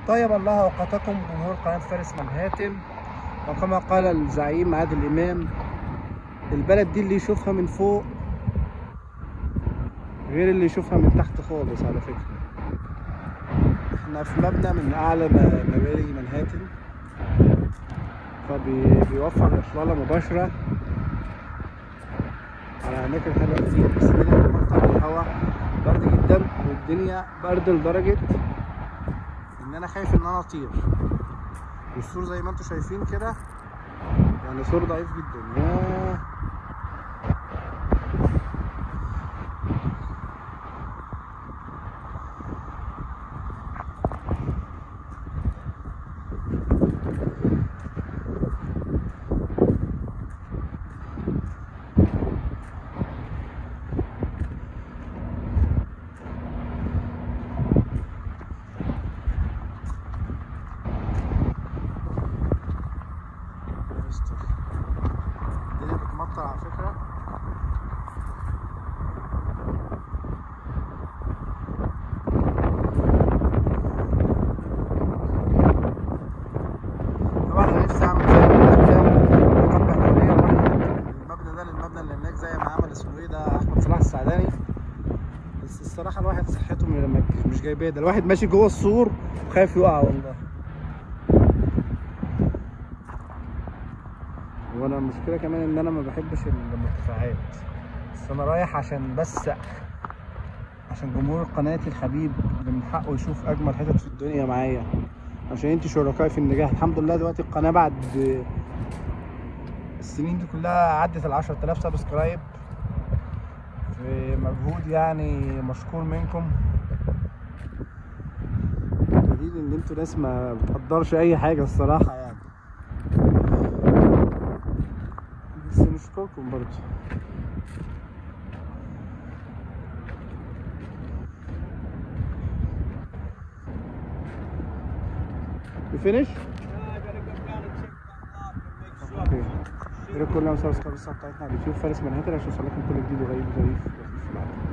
طيب الله اوقاتكم جمهور قناه فارس منهاتن وكما قال الزعيم عادل امام البلد دي اللي يشوفها من فوق غير اللي يشوفها من تحت خالص على فكره احنا في مبنى من اعلى م- مباني منهاتن فبيوفر اطلاله مباشره على اماكن حلوه كتير بس الدنيا مقطع الهواء برد جدا والدنيا برد لدرجه ان انا خايف ان انا اطير والسور زي ما انتم شايفين كده يعني سور ضعيف جدا ياه ربنا يستر. الدنيا بتمطر على فكرة طبعا انا نفسي اعمل زي الافلام مقابله اوليه واروح المبنى ده للمبنى اللي هناك زي ما عمل اسمه ايه ده احمد صلاح السعداني بس الصراحه الواحد صحته من- مش جايباه ده الواحد ماشي جوه السور وخايف يقع والله وانا المشكله كمان ان انا ما بحبش المرتفعات بس انا رايح عشان بس عشان جمهور قناتي الحبيب اللي من حقه يشوف اجمل حتت في الدنيا معايا عشان انتي شركائي في النجاح الحمد لله دلوقتي القناه بعد السنين دي كلها عدت ال 10000 سبسكرايب في مجهود يعني مشكور منكم دليل ان انتوا ناس ما بتقدرش اي حاجه الصراحه يعني بس نشكركم برضه You finish? اوكي يا ريت كل يوم سبسكرايب الصفحه بتاعتنا على اليوتيوب فارس منهاتر عشان يوصلكم كل جديد وغريب وظريف وخفيف في العالم